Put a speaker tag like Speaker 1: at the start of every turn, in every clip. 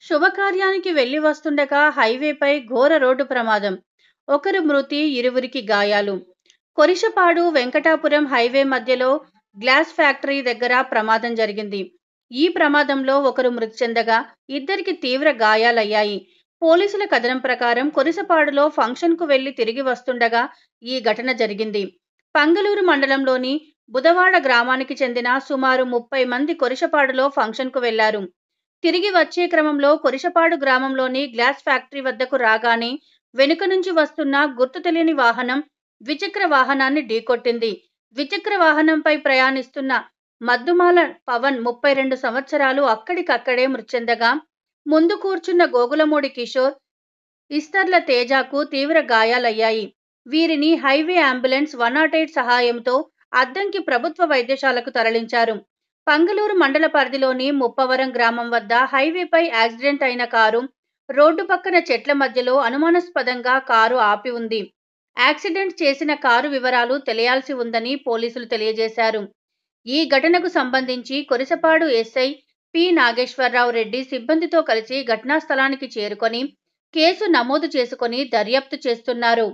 Speaker 1: శుభకార్యానికి వెళ్లి వస్తుండగా హైవేపై ఘోర రోడ్డు ప్రమాదం ఒకరు మృతి ఇరువురికి గాయాలు కొరిషపాడు వెంకటాపురం హైవే మధ్యలో గ్లాస్ ఫ్యాక్టరీ దగ్గర ప్రమాదం జరిగింది ఈ ప్రమాదంలో ఒకరు మృతి చెందగా ఇద్దరికి తీవ్ర గాయాలయ్యాయి పోలీసుల కథనం ప్రకారం కొరిసపాడులో ఫంక్షన్కు వెళ్లి తిరిగి వస్తుండగా ఈ ఘటన జరిగింది పంగలూరు మండలంలోని బుధవాడ గ్రామానికి చెందిన సుమారు ముప్పై మంది కొరిషపాడులో ఫంక్షన్కు వెళ్లారు తిరిగి వచ్చే క్రమంలో కొరిషపాడు గ్రామంలోని గ్లాస్ ఫ్యాక్టరీ వద్దకు రాగానే వెనుక నుంచి వస్తున్న గుర్తు తెలియని వాహనం ద్విచక్ర వాహనాన్ని ఢీకొట్టింది ద్విచక్ర వాహనంపై ప్రయాణిస్తున్న మద్దుమాల పవన్ ముప్పై రెండు సంవత్సరాలు అక్కడికక్కడే మృతి చెందగా ముందు కూర్చున్న గోగులమూడి కిషోర్ ఇస్తర్ల తేజకు తీవ్ర గాయాలయ్యాయి వీరిని highway ambulance one nought eight సహాయంతో అద్దంకి ప్రభుత్వ వైద్యశాలకు తరలించారు పంగలూరు మండల పరిధిలోని ముప్పవరం గ్రామం వద్ద హైవేపై యాక్సిడెంట్ అయిన కారు రోడ్డు పక్కన చెట్ల మధ్యలో అనుమానాస్పదంగా కారు ఆపి ఉంది యాక్సిడెంట్ చేసిన కారు వివరాలు తెలియాల్సి ఉందని పోలీసులు తెలియజేశారు ఈ ఘటనకు సంబంధించి కొరిసపాడు ఎస్ఐ పి నాగేశ్వరరావు రెడ్డి సిబ్బందితో కలిసి ఘటనా స్థలానికి చేరుకొని కేసు నమోదు చేసుకొని దర్యాప్తు చేస్తున్నారు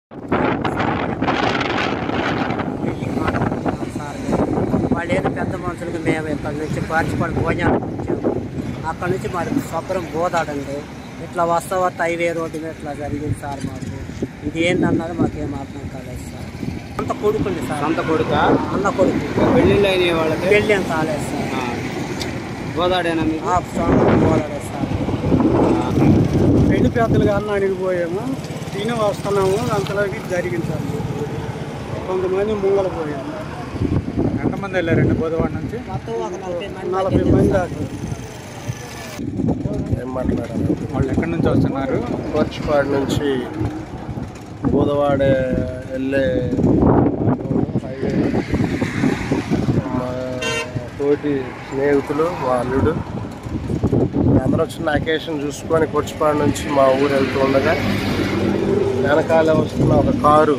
Speaker 2: సార్ వాళ్ళు ఏదో పెద్ద మనుషులకి మేము ఇక్కడ నుంచి పార్చిపడి భోజనాలు వచ్చాము అక్కడ నుంచి మాది శుభ్రం గోదాడండి ఇట్లా వస్తా వస్తా హైవే రోడ్డు మీద ఇట్లా జరిగింది సార్ మాకు ఇది ఏంటన్నది మాకేం అర్థం కాలేదు సార్ అంత కొడుకుంది సార్
Speaker 3: సొంత కొడుక
Speaker 2: అన్న కొడుకు
Speaker 3: పెళ్ళిళ్ళు అయిన వాళ్ళకి
Speaker 2: పెళ్ళి ఏం కాలేదు సార్
Speaker 3: ఆ, గోదాడేనా మీకు
Speaker 2: ఆ సొంత గోదాడే సార్
Speaker 4: పెళ్లి పెద్దలుగా అన్నానికి పోయాము తిని వస్తున్నాము అంతలోకి జరిగింది సార్ కొంతమంది ముంగల పోయాము
Speaker 5: ఎంతమంది వెళ్ళారండి బోధవాడ నుంచి
Speaker 2: మొత్తం ఒక నలభై మంది
Speaker 4: నలభై మంది దాకా
Speaker 6: ఏం మాట్లాడాలి
Speaker 5: వాళ్ళు ఎక్కడి నుంచి వస్తున్నారు
Speaker 6: కోర్చిపాడు నుంచి బుధవాడ వెళ్ళే హైవే మా తోటి స్నేహితులు మా అల్లుడు అందరూ చిన్న అకేషన్ చూసుకొని కొచ్చిపాడు నుంచి మా ఊరు వెళ్తూ ఉండగా వెనకాల వస్తున్న ఒక కారు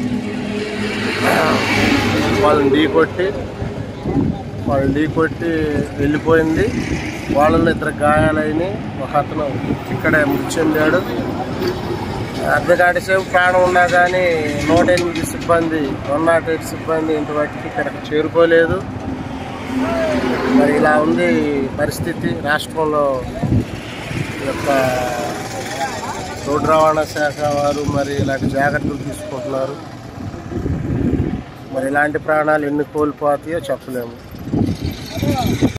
Speaker 6: వాళ్ళని ఢీకొట్టి వాళ్ళని ఢీకొట్టి వెళ్ళిపోయింది వాళ్ళలో ఇద్దరు గాయాలైనాయి ఒక అతను ఇక్కడే మృతి చెందాడు అర్ధగంట సేపు ప్రాణం ఉన్నా కానీ నూట ఎనిమిది సిబ్బంది వన్ నాట్ ఎయిట్ సిబ్బంది ఇంతవరకు ఇక్కడికి చేరుకోలేదు మరి ఇలా ఉంది పరిస్థితి రాష్ట్రంలో ఈ యొక్క రోడ్డు రవాణా శాఖ వారు మరి ఇలాంటి జాగ్రత్తలు తీసుకుంటున్నారు మరి ఇలాంటి ప్రాణాలు ఎన్ని కోల్పోతాయో చెప్పలేము